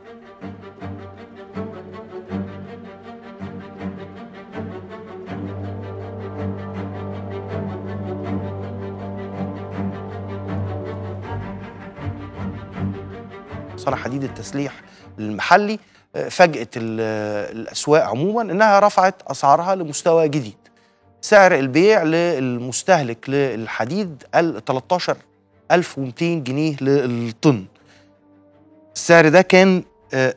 صنع حديد التسليح المحلي آه، فاجأت ال- الأسواق عموما إنها رفعت أسعارها لمستوى جديد سعر البيع للمستهلك للحديد قل 13200 جنيه للطن السعر ده كان آه،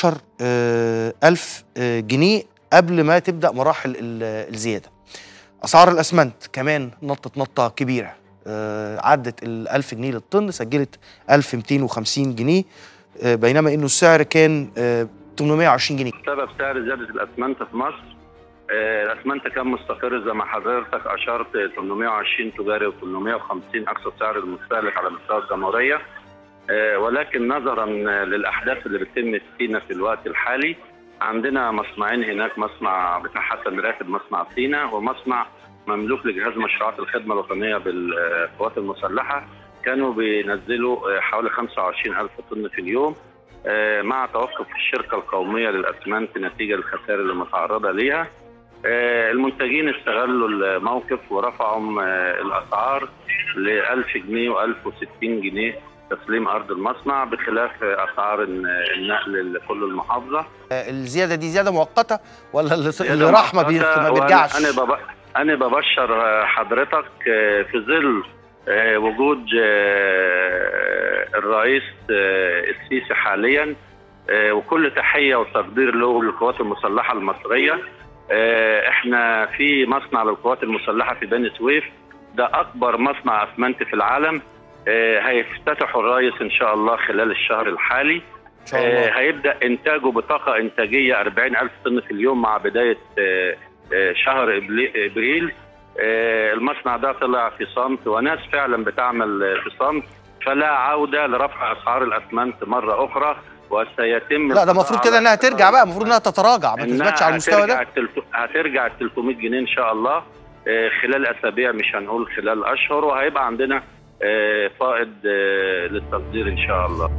11000 آه، جنيه قبل ما تبدأ مراحل ال- الزيادة أسعار الأسمنت كمان نطت نطة كبيرة آه، عدت ال 1000 جنيه للطن سجلت 1250 جنيه آه، بينما انه السعر كان آه، 820 جنيه سبب سعر زياده الاسمنت في مصر آه، الاسمنت كان مستقر زي ما حضرتك اشرت 820 تجاري و850 اقصى سعر المستهلك على مستوى الجمهوريه آه، ولكن نظرا للاحداث اللي بتتم في سينا في الوقت الحالي عندنا مصنعين هناك مصنع بتاع حسن راتب مصنع سينا ومصنع مملوك لجهاز مشروعات الخدمه الوطنيه بالقوات المسلحه كانوا بينزلوا آه، حوالي 25 ألف طن في اليوم آه، مع توقف الشركة القومية للأسمنت نتيجة للخسائر اللي متعرضة ليها آه، المنتجين استغلوا الموقف ورفعوا آه، الأسعار ل 1000 جنيه و1060 جنيه تسليم أرض المصنع بخلاف آه، أسعار الن- النقل لكل المحافظة آه، الزياده دي زياده مؤقته ولا اللي اللي زيادة راح ما, بي... مؤقتة، ما وأنا- بيرجعش أنا بب... أنا ببشر آه، حضرتك آه، في ظل آه، وجود آه، الرئيس آه، السيسي حاليا آه، وكل تحية وتقدير له للقوات المسلحة المصرية آه، احنا في مصنع للقوات المسلحة في بني سويف ده أكبر مصنع أسمنت في العالم آه، هيفتتحوا الرئيس إن شاء الله خلال الشهر الحالي ان شاء الله آه، هيبدا انتاجه بطاقه انتاجيه 40 الف طن في اليوم مع بدايه آه، آه، شهر إبلي- ابريل آه، المصنع ده طلع في صمت وناس فعلا بتعمل آه، في صمت فلا عوده لرفع اسعار الاسمنت مره اخرى وسيتم لا ده المفروض كده انها ترجع بقى المفروض انها تتراجع ما إنها تثبتش على المستوى هترجع ده التلت- هترجع ال 300 جنيه ان شاء الله آه، خلال اسابيع مش هنقول خلال اشهر وهيبقى عندنا آه، فائض آه، للتصدير ان شاء الله